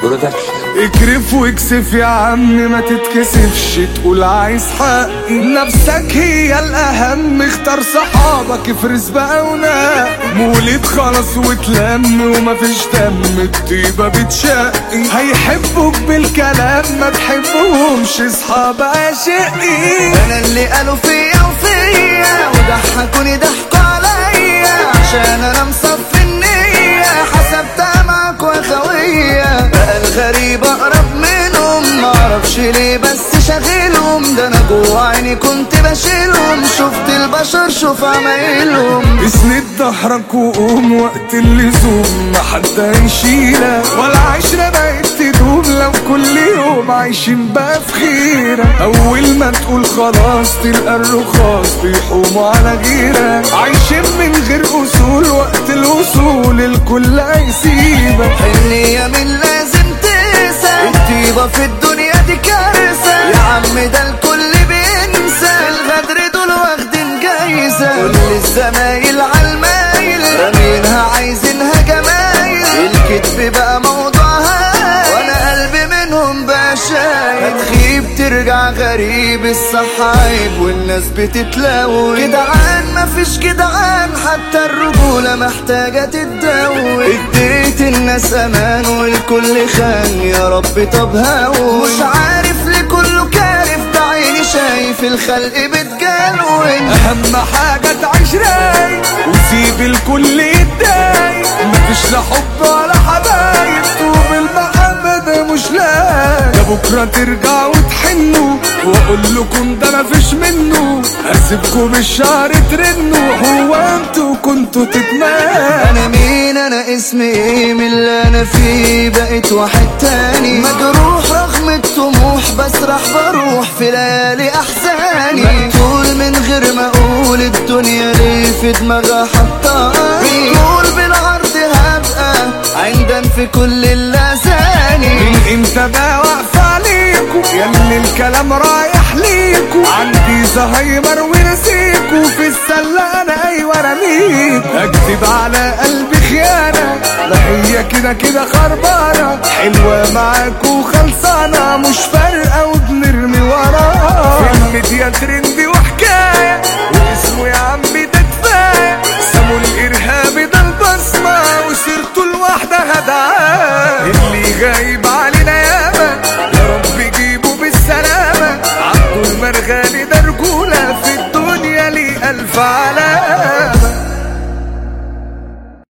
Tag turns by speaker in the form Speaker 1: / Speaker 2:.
Speaker 1: برودكشن
Speaker 2: اكرف واكسف يا عم ما تتكسفش تقول عايز حقي نفسك هي الاهم اختار صحابك افرز بقى ونقي مولد خلاص واتلم ومفيش دم الطيبة بتشقي هيحبوك بالكلام ما تحبهمش اصحاب عاشقي
Speaker 3: انا اللي قالوا فيا وفيا وضحكوني ضحكوا عليا عشان انا مصفي النية حسبتها معاك واخوية بقى الغريب اقرب منهم معرفش ليه بس شاغلهم ده انا جوا عيني كنت بشيلهم شفت البشر شوف عمايلهم
Speaker 2: اسند ظهرك وقوم وقت اللزوم ما حد هيشيلك ولا عشرة بقت تدوم لو كل يوم عايشين بقى في خيرة أول ما تقول خلاص تلقى الرخاص بيحوموا على غيرك عايشين من غير أصول وقت الوصول الكل هيسيبك
Speaker 3: حنية من لازم تنسى الطيبة في الدنيا دي كارثة يا عم ده الكل بينسى الغدر دول واخدين جايزة كل الزمايل عالمايل رامينها عايزينها جمايل الكذب بقى موضوعها وانا قلبي منهم بقى شايل هتخيب ترجع غريب الصح عيب والناس بتتلون جدعان مفيش جدعان حتى الرجولة محتاجة تتداول اديت الناس امان والكل خان يا رب طب هون مش عارف ليه كله كارف ده عيني شايف الخلق بتجنون
Speaker 2: أهم حاجة تعيش رايق وسيب الكل يتضايق مفيش لا حب ولا حبايب طوب المحبة ده مش لايق ده بكرة ترجعوا وتحنوا وأقول لكم ده مفيش منه هسيبكم بالشهر ترنوا هو انتوا كنتوا تتمنوا
Speaker 3: انا مين انا اسمي ايه من اللي انا فيه بقيت واحد تاني مجروح رغم الطموح بسرح بروح في ليالي احزاني مقتول من غير ما اقول الدنيا ليه في دماغها حطاني بتقول بالعرض هبقى عندن في كل اللساني
Speaker 2: من امتى بقى واقفة عليكوا ياللي الكلام رايح ليكوا عندي زهايمر ونسيكوا في السلة انا ايوه رميكوا اكتب على قلبي خيانة لا هي كده كده خربانة حلوة معاكوا خلصانة مش فارقة وبنرمي وراها فيلم دي ترندي وحكاية واسمه يا عمي ده كفاية سموا الارهابي ده البصمة وسيرته لوحدها دعاية اللي غايب علينا ياما يا رب يجيبه بالسلامة عبده المرغالي ده رجولة في الدنيا ليه ألف علامة